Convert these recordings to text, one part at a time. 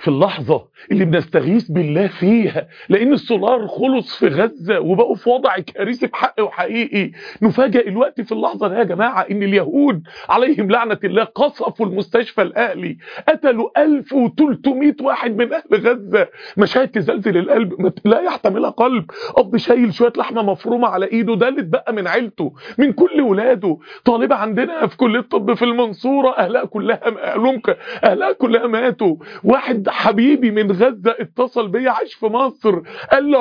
في اللحظة اللي بنستغيث بالله فيها لأن السولار خلص في غزة وبقوا في وضع كارثي بحق وحقيقي نفاجئ الوقت في اللحظة دي يا جماعة إن اليهود عليهم لعنة الله قصفوا المستشفى الأهلي قتلوا 1300 واحد من أهل غزة مشاهد تزلزل القلب لا يحتملها قلب أب شايل شوية لحمة مفرومة على إيده ده اللي اتبقى من عيلته من كل ولاده طالبة عندنا في كلية الطب في المنصورة أهلها كلها أهلهم أهلها كلها ماتوا واحد حبيبي من غزة اتصل بيا عايش في مصر قال لي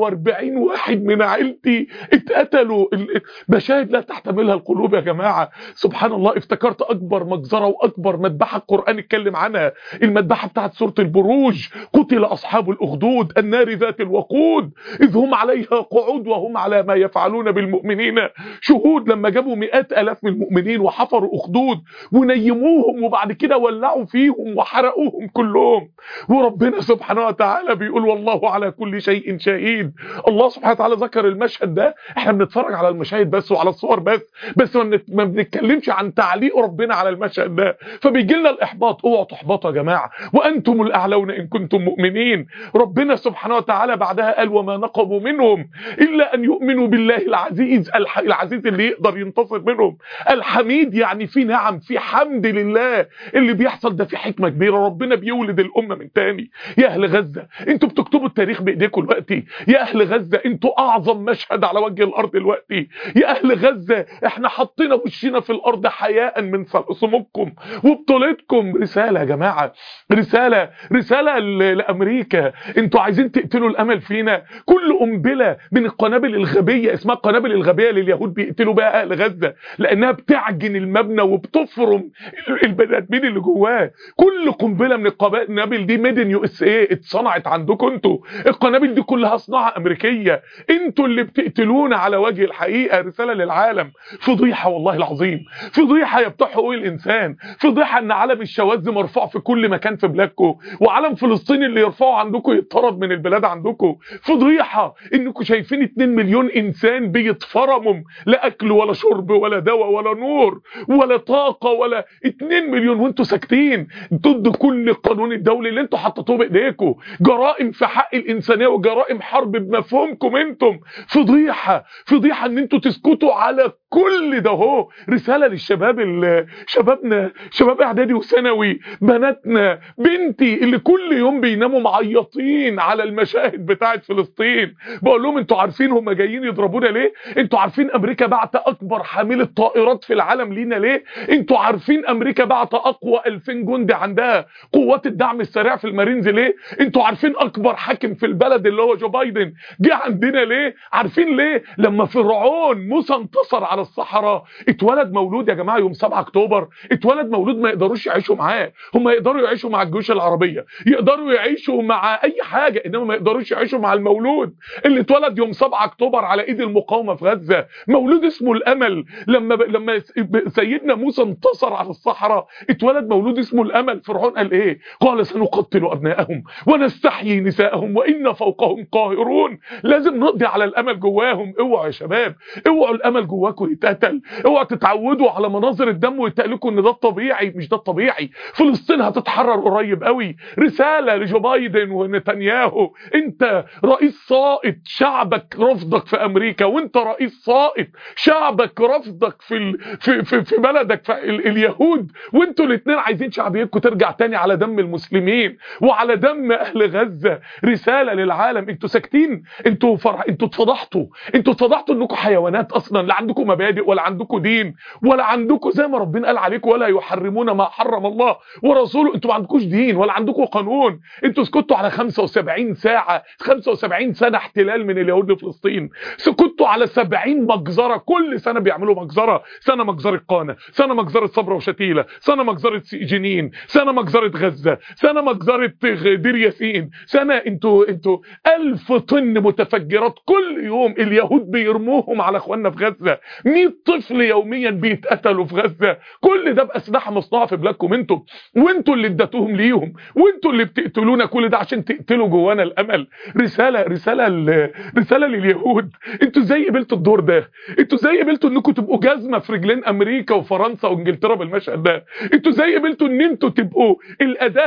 44 واحد من عيلتي اتقتلوا مشاهد لا تحتملها القلوب يا جماعة سبحان الله افتكرت أكبر مجزرة وأكبر مذبحة القرآن اتكلم عنها المذبحة بتاعت سورة البروج قتل أصحاب الأخدود النار ذات الوقود إذ هم عليها قعود وهم على ما يفعلون بالمؤمنين شهود لما جابوا مئات ألاف من المؤمنين وحفروا أخدود ونيموهم وبعد كده ولعوا فيهم وحرقوهم كلهم وربنا سبحانه وتعالى بيقول والله على كل شيء شهيد الله سبحانه وتعالى ذكر المشهد ده احنا بنتفرج على المشاهد بس وعلى الصور بس بس ما, بنت... ما بنتكلمش عن تعليق ربنا على المشهد ده فبيجي لنا الاحباط اوعوا تحبطوا يا جماعه وانتم الاعلون ان كنتم مؤمنين ربنا سبحانه وتعالى بعدها قال وما نقموا منهم الا ان يؤمنوا بالله العزيز الح... العزيز اللي يقدر ينتصر منهم الحميد يعني في نعم في حمد لله اللي بيحصل ده في حكمه كبيره ربنا بيولد الامه من تاني يا اهل غزه انتوا بتكتبوا التاريخ بايديكم دلوقتي يا اهل غزه انتوا اعظم مشهد على وجه الارض دلوقتي يا اهل غزه احنا حطينا وشنا في الارض حياء من صمودكم وبطولتكم رساله يا جماعه رساله رساله لامريكا انتوا عايزين تقتلوا الامل فينا كل قنبله من القنابل الغبيه اسمها القنابل الغبيه اللي اليهود بيقتلوا بها اهل غزه لانها بتعجن المبنى وبتفرم البني ادمين اللي جواه كل قنبله من القنابل دي ميدن يو اس ايه اتصنعت عندكم انتوا القنابل دي كلها صناعه امريكيه انتوا اللي بتقتلونا على وجه الحقيقه رساله للعالم فضيحه والله العظيم فضيحه يا بتوع حقوق الانسان فضيحه ان علم الشواذ مرفوع في كل مكان في بلادكم وعلم فلسطين اللي يرفعه عندكم يطرد من البلاد عندكم فضيحه انكم شايفين 2 مليون انسان بيتفرموا لا اكل ولا شرب ولا دواء ولا نور ولا طاقه ولا 2 مليون وانتوا ساكتين ضد كل القانون الدولي اللي انتوا حطيتوه بايديكم جرائم في حق الانسانيه وجرائم حرب بمفهومكم انتم فضيحه فضيحه ان انتوا تسكتوا على كل ده اهو رساله للشباب اللي شبابنا شباب اعدادي وثانوي بناتنا بنتي اللي كل يوم بيناموا معيطين على المشاهد بتاعه فلسطين بقول لهم انتوا عارفين هم جايين يضربونا ليه انتوا عارفين امريكا بعت اكبر حامله طائرات في العالم لينا ليه انتوا عارفين امريكا بعت اقوى 2000 جندي عندها قوات الدعم السريع في المارينز ليه انتوا عارفين اكبر حاكم في البلد اللي هو جو بايدن جه عندنا ليه عارفين ليه لما فرعون موسى انتصر على الصحراء اتولد مولود يا جماعه يوم 7 اكتوبر اتولد مولود ما يقدروش يعيشوا معاه هم يقدروا يعيشوا مع الجيوش العربيه يقدروا يعيشوا مع اي حاجه انما ما يقدروش يعيشوا مع المولود اللي اتولد يوم 7 اكتوبر على ايد المقاومه في غزه مولود اسمه الامل لما ب... لما سيدنا موسى انتصر على الصحراء اتولد مولود اسمه الامل فرعون قال ايه قال سنقتل ابنائهم ونستحيي نساءهم وان فوقهم قاهرون لازم نقضي على الامل جواهم اوعوا يا شباب اوعوا الامل جواكم يتقتل اوعوا تتعودوا على مناظر الدم ويتقلكم ان ده الطبيعي مش ده الطبيعي فلسطين هتتحرر قريب قوي رساله لجو بايدن ونتنياهو انت رئيس ساقط شعبك رفضك في امريكا وانت رئيس ساقط شعبك رفضك في ال... في, في في بلدك في ال... اليهود وانتوا الاثنين عايزين شعبيتكم ترجع تاني على دم المسلمين وعلى دم اهل غزه رساله للعالم انتوا ساكتين انتوا فرح انتوا اتفضحتوا انتوا اتفضحتوا انكم حيوانات اصلا لا عندكم مبادئ ولا عندكم دين ولا عندكم زي ما ربنا قال عليكم ولا يحرمون ما حرم الله ورسوله انتوا ما عندكوش دين ولا عندكم قانون انتوا سكتوا على 75 ساعه 75 سنه احتلال من اليهود لفلسطين سكتوا على 70 مجزره كل سنه بيعملوا مجزره سنه مجزره قانا سنه مجزره صبرا وشتيله سنه مجزره جنين سنه مجزره غزه سنه مجزره دير ياسين سنه انتوا انتوا 1000 طن متفجرات كل يوم اليهود بيرموهم على اخواننا في غزه 100 طفل يوميا بيتقتلوا في غزه كل ده باسلحه مصنوعه في بلادكم انتوا وانتوا اللي اديتوهم ليهم وانتوا اللي بتقتلونا كل ده عشان تقتلوا جوانا الامل رساله رساله ل... رساله لليهود انتوا ازاي قبلتوا الدور ده انتوا ازاي قبلتوا انكم تبقوا جزمه في رجلين امريكا وفرنسا وانجلترا بالمشهد ده انتوا ازاي قبلتوا ان انتوا تبقوا الاداه اللي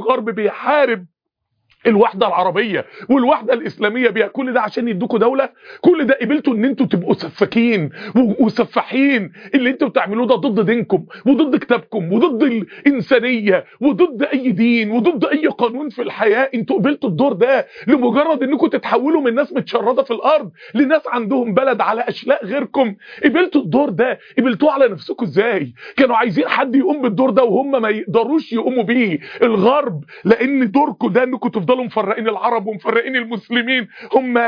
الغرب بيحارب الوحدة العربية والوحدة الإسلامية بيها كل ده عشان يدوكوا دولة كل ده قبلتوا ان انتوا تبقوا سفاكين و- وسفاحين اللي انتوا بتعملوه ده ضد دينكم وضد كتابكم وضد الإنسانية وضد أي دين وضد أي قانون في الحياة انتوا قبلتوا الدور ده لمجرد انكم تتحولوا من ناس متشردة في الأرض لناس عندهم بلد على أشلاء غيركم قبلتوا الدور ده قبلتوه على نفسكم ازاي كانوا عايزين حد يقوم بالدور ده وهم ما يقدروش يقوموا بيه الغرب لان دوركم ده انكم تفضلوا مفرقين العرب ومفرقين المسلمين هم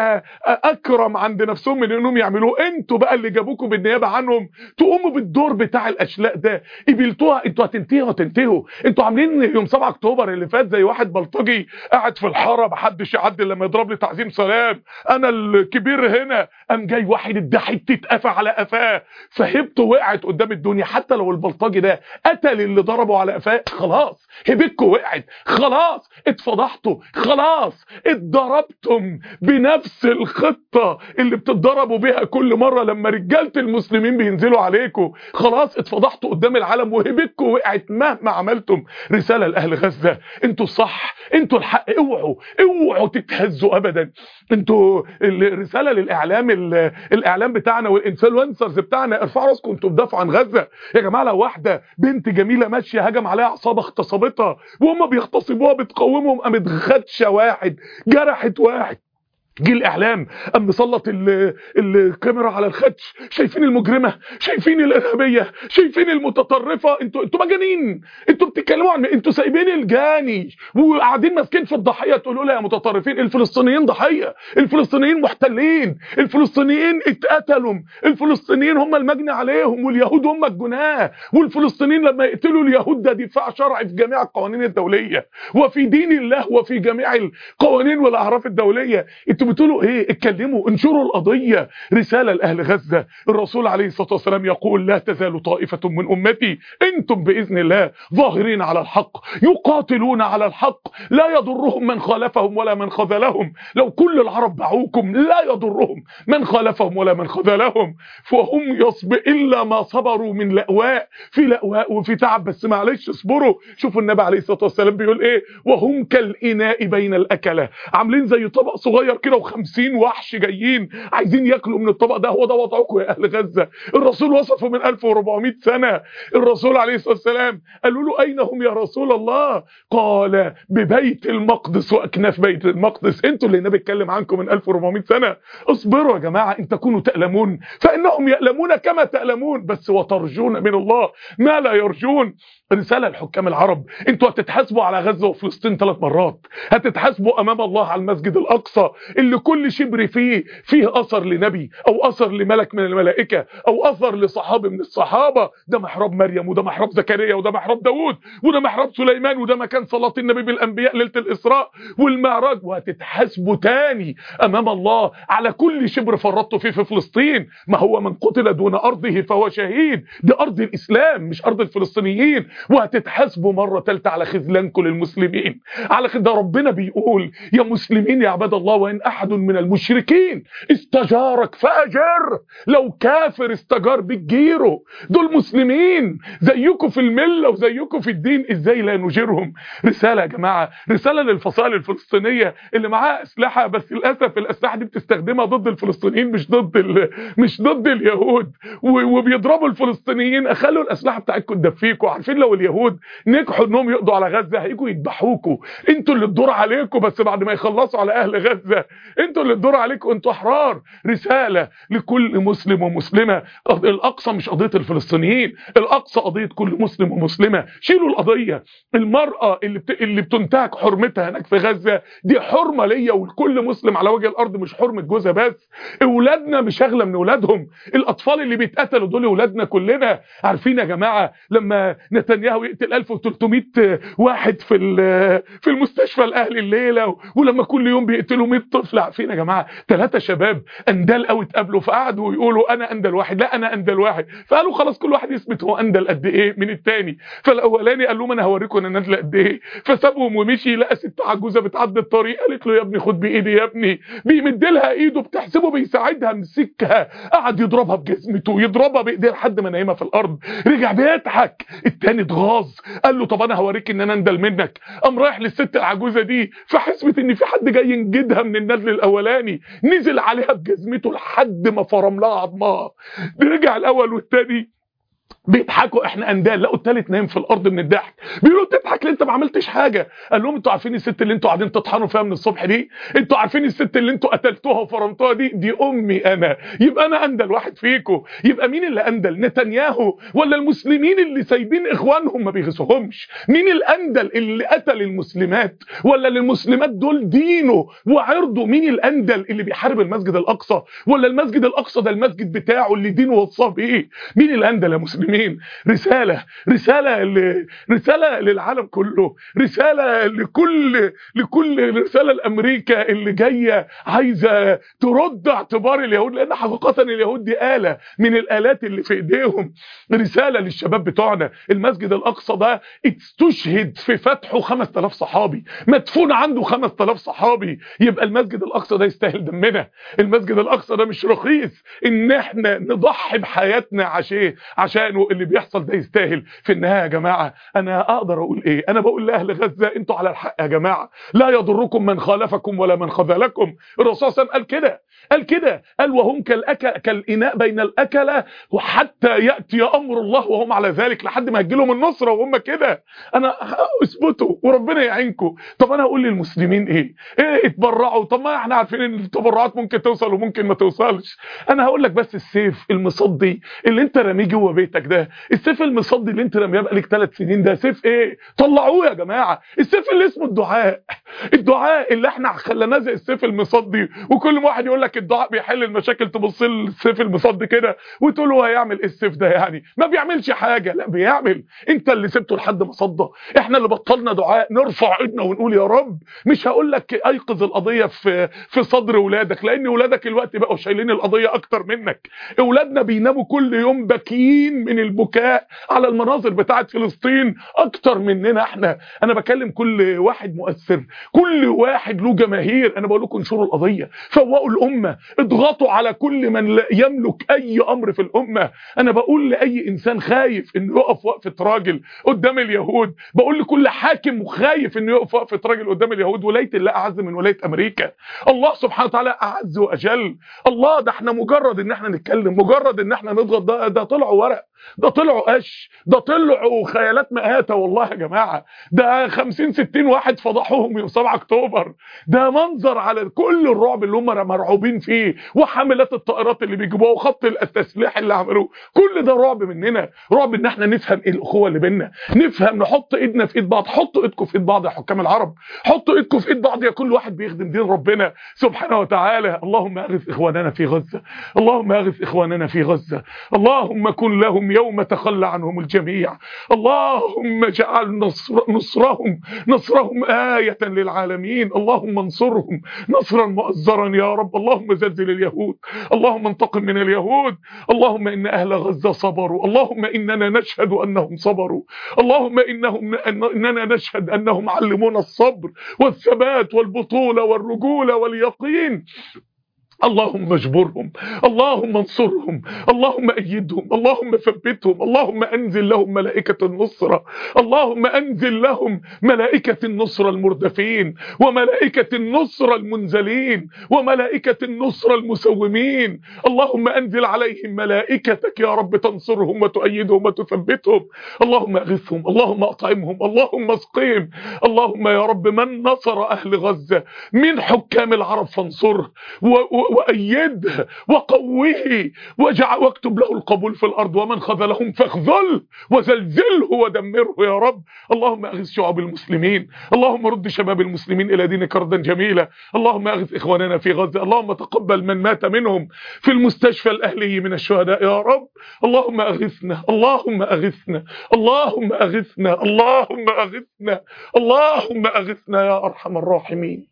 اكرم عند نفسهم من انهم يعملوه انتوا بقى اللي جابوكم بالنيابه عنهم تقوموا بالدور بتاع الاشلاء ده قبلتوها انتوا هتنتهوا هتنتهوا انتوا عاملين يوم 7 اكتوبر اللي فات زي واحد بلطجي قاعد في الحاره محدش يعدي لما يضرب لي تعظيم سلام انا الكبير هنا قام جاي واحد ادى حته قفا على قفاه فهبته وقعت قدام الدنيا حتى لو البلطجي ده قتل اللي ضربه على قفاه خلاص هبتكم وقعت خلاص اتفضحتوا خلاص اتضربتم بنفس الخطة اللي بتتضربوا بيها كل مرة لما رجالة المسلمين بينزلوا عليكم خلاص اتفضحتوا قدام العالم وهبتكم وقعت مهما عملتم رسالة لأهل غزة انتوا الصح انتوا الحق اوعوا اوعوا تتهزوا ابدا انتوا الرسالة للاعلام ال- الاعلام بتاعنا والانفلونسرز بتاعنا ارفعوا راسكم انتوا بتدافعوا عن غزة يا جماعة لو واحدة بنت جميلة ماشية هجم عليها عصابة اغتصبتها وهم بيغتصبوها بتقومهم قامت خدشة واحد جرحت واحد جه الاعلام قام مسلط ال- الكاميرا على الخدش شايفين المجرمه شايفين الارهابيه شايفين المتطرفه انتوا انتوا مجانين انتوا بتتكلموا عن انتوا سايبين الجاني وقاعدين ماسكين في الضحيه تقولوا لها يا متطرفين الفلسطينيين ضحيه الفلسطينيين محتلين الفلسطينيين اتقتلوا الفلسطينيين هم المجني عليهم واليهود هم الجناه والفلسطينيين لما يقتلوا اليهود ده دفاع شرعي في جميع القوانين الدوليه وفي دين الله وفي جميع القوانين والاعراف الدوليه انتوا بتقولوا ايه اتكلموا انشروا القضيه رساله لاهل غزه الرسول عليه الصلاه والسلام يقول لا تزال طائفه من امتي انتم باذن الله ظاهرين على الحق يقاتلون على الحق لا يضرهم من خالفهم ولا من خذلهم لو كل العرب باعوكم لا يضرهم من خالفهم ولا من خذلهم فهم يصب الا ما صبروا من لأواء في لأواء وفي تعب بس معلش اصبروا شوفوا النبي عليه الصلاه والسلام بيقول ايه وهم كالاناء بين الاكله عاملين زي طبق صغير كده و50 وحش جايين عايزين ياكلوا من الطبق ده هو ده وضعكم يا اهل غزه الرسول وصفه من 1400 سنه الرسول عليه الصلاه والسلام قالوا له اين هم يا رسول الله قال ببيت المقدس واكناف بيت المقدس انتوا اللي النبي اتكلم عنكم من 1400 سنه اصبروا يا جماعه ان تكونوا تألمون فانهم يألمون كما تألمون بس وترجون من الله ما لا يرجون رسالة لحكام العرب انتوا هتتحاسبوا على غزة وفلسطين ثلاث مرات هتتحاسبوا امام الله على المسجد الاقصى اللي كل شبر فيه فيه اثر لنبي او اثر لملك من الملائكة او اثر لصحابي من الصحابة ده محراب مريم وده محراب زكريا وده محراب داوود وده محراب سليمان وده مكان صلاة النبي بالانبياء ليلة الاسراء والمعراج وهتتحاسبوا تاني امام الله على كل شبر فرطتوا فيه في فلسطين ما هو من قتل دون ارضه فهو شهيد دي ارض الاسلام مش ارض الفلسطينيين وهتتحاسبوا مرة ثالثه على خذلانكم للمسلمين على ده ربنا بيقول يا مسلمين يا عباد الله وان احد من المشركين استجارك فاجر لو كافر استجار بيك جيره دول مسلمين زيكم في المله وزيكم في الدين ازاي لا نجيرهم رساله يا جماعه رساله للفصائل الفلسطينيه اللي معاها اسلحه بس للاسف الاسلحه دي بتستخدمها ضد الفلسطينيين مش ضد ال... مش ضد اليهود و... وبيضربوا الفلسطينيين خلوا الاسلحه بتاعتكم تدفيكوا عارفين لو اليهود نجحوا انهم يقضوا على غزه هيجوا يذبحوكوا انتوا اللي الدور عليكم بس بعد ما يخلصوا على اهل غزه انتوا اللي الدور عليكم انتوا احرار رساله لكل مسلم ومسلمه الاقصى مش قضيه الفلسطينيين الاقصى قضيه كل مسلم ومسلمه شيلوا القضيه المراه اللي بت... اللي بتنتهك حرمتها هناك في غزه دي حرمه ليا ولكل مسلم على وجه الارض مش حرمه جوزها بس اولادنا مش اغلى من اولادهم الاطفال اللي بيتقتلوا دول اولادنا كلنا عارفين يا جماعه لما نتنياهو يقتل 1300 واحد في في المستشفى الاهلي الليله ولما كل يوم بيقتلوا 100 طفل الموقف اللي عارفين يا جماعه ثلاثه شباب اندال قوي اتقابلوا فقعدوا يقولوا انا اندل واحد لا انا اندل واحد فقالوا خلاص كل واحد يثبت هو اندل قد ايه من الثاني فالاولاني قال لهم انا هوريكم انا نازله قد ايه فسابهم ومشي لقى ست عجوزه بتعدي الطريق قالت له يا ابني خد بايدي يا ابني بيمد لها ايده بتحسبه بيساعدها مسكها قعد يضربها بجزمته يضربها بايديه لحد ما نايمه في الارض رجع بيضحك التاني اتغاظ قال له طب انا هوريك ان انا اندل منك قام رايح للست العجوزه دي فحسبت ان في حد جاي ينجدها من النزل الاولاني نزل عليها بجزمته لحد ما فرم لها عظمها رجع الاول والتاني بيضحكوا احنا اندال لقوا التالت نايم في الارض من الضحك بيقولوا تضحك ليه انت ما عملتش حاجه قال لهم انتوا عارفين الست اللي انتوا قاعدين تطحنوا فيها من الصبح دي انتوا عارفين الست اللي انتوا قتلتوها وفرمتوها دي دي امي انا يبقى انا اندل واحد فيكم يبقى مين اللي اندل نتنياهو ولا المسلمين اللي سايبين اخوانهم ما بيغيظهمش مين الاندل اللي قتل المسلمات ولا المسلمات دول دينه وعرضه مين الاندل اللي بيحارب المسجد الاقصى ولا المسجد الاقصى ده المسجد بتاعه اللي دينه وصاه بايه مين الاندل يا مسلمين المسلمين رسالة رسالة ل... رسالة للعالم كله رسالة لكل لكل رسالة لأمريكا اللي جاية عايزة ترد اعتبار اليهود لأن حقيقة اليهود دي آلة من الآلات اللي في إيديهم رسالة للشباب بتوعنا المسجد الأقصى ده استشهد في فتحه 5000 صحابي مدفون عنده 5000 صحابي يبقى المسجد الأقصى ده يستاهل دمنا المسجد الأقصى ده مش رخيص إن احنا نضحي بحياتنا عشان عشانه اللي بيحصل ده يستاهل في النهايه يا جماعه انا اقدر اقول ايه انا بقول لاهل غزه انتوا على الحق يا جماعه لا يضركم من خالفكم ولا من خذلكم الرسول صلى الله عليه وسلم قال كده قال كده قال وهم كالأكل كالإناء بين الأكلة وحتى يأتي أمر الله وهم على ذلك لحد ما يجيلهم النصرة وهم كده أنا اثبتوا وربنا يعينكم طب أنا أقول للمسلمين إيه إيه اتبرعوا طب ما احنا عارفين إن التبرعات ممكن توصل وممكن ما توصلش أنا هقول لك بس السيف المصدي اللي أنت راميه جوه بيتك ده السيف المصدي اللي أنت راميه بقالك ثلاث سنين ده سيف إيه طلعوه يا جماعة السيف اللي اسمه الدعاء الدعاء اللي احنا خليناه زي السيف المصدي وكل واحد يقول لك الدعاء بيحل المشاكل تبص للسيف المصدي كده وتقول له هيعمل ايه السيف ده يعني ما بيعملش حاجه لا بيعمل انت اللي سبته لحد ما صدى احنا اللي بطلنا دعاء نرفع ايدنا ونقول يا رب مش هقول لك ايقظ القضيه في في صدر اولادك لان اولادك الوقت بقوا شايلين القضيه اكتر منك اولادنا بيناموا كل يوم باكيين من البكاء على المناظر بتاعه فلسطين اكتر مننا احنا انا بكلم كل واحد مؤثر كل واحد له جماهير انا بقول لكم انشروا القضيه فوقوا الامه اضغطوا على كل من لا يملك اي امر في الامه انا بقول لاي انسان خايف انه يقف وقفه راجل قدام اليهود بقول لكل حاكم خايف انه يقف وقفه راجل قدام اليهود ولايه الله اعز من ولايه امريكا الله سبحانه وتعالى اعز واجل الله ده احنا مجرد ان احنا نتكلم مجرد ان احنا نضغط ده ده طلعوا ورق ده طلعوا قش ده طلعوا خيالات مآتة والله يا جماعة ده 50 60 واحد فضحوهم يوم 7 اكتوبر ده منظر على كل الرعب اللي هم مرعوبين فيه وحاملات الطائرات اللي بيجيبوها وخط التسليح اللي عملوه كل ده رعب مننا رعب ان احنا نفهم ايه الاخوه اللي بينا نفهم نحط ايدنا في ايد بعض حطوا ايدكم في ايد بعض يا حكام العرب حطوا ايدكم في ايد بعض يا كل واحد بيخدم دين ربنا سبحانه وتعالى اللهم اغث اخواننا في غزه اللهم اغث اخواننا في غزه اللهم كن لهم يوم تخلى عنهم الجميع اللهم اجعل نصر نصرهم نصرهم آية للعالمين اللهم انصرهم نصرا مؤزرا يا رب اللهم زلزل اليهود اللهم انتقم من اليهود اللهم إن أهل غزة صبروا اللهم إننا نشهد أنهم صبروا اللهم إنهم إننا نشهد أنهم علمونا الصبر والثبات والبطولة والرجولة واليقين اللهم اجبرهم اللهم انصرهم اللهم ايدهم اللهم ثبتهم اللهم انزل لهم ملائكة النصرة اللهم انزل لهم ملائكة النصرة المردفين وملائكة النصرة المنزلين وملائكة النصرة المسومين اللهم انزل عليهم ملائكتك يا رب تنصرهم وتؤيدهم وتثبتهم اللهم اغثهم اللهم اطعمهم اللهم اسقهم اللهم يا رب من نصر اهل غزة من حكام العرب فانصره و وأيده وقوه واجع واكتب له القبول في الأرض ومن خذلهم فاخذله وزلزله ودمره يا رب اللهم أغث شعوب المسلمين اللهم رد شباب المسلمين إلى دينك ردا جميلا اللهم أغث إخواننا في غزة اللهم تقبل من مات منهم في المستشفى الأهلي من الشهداء يا رب اللهم أغثنا اللهم أغثنا اللهم أغثنا اللهم أغثنا اللهم أغثنا يا أرحم الراحمين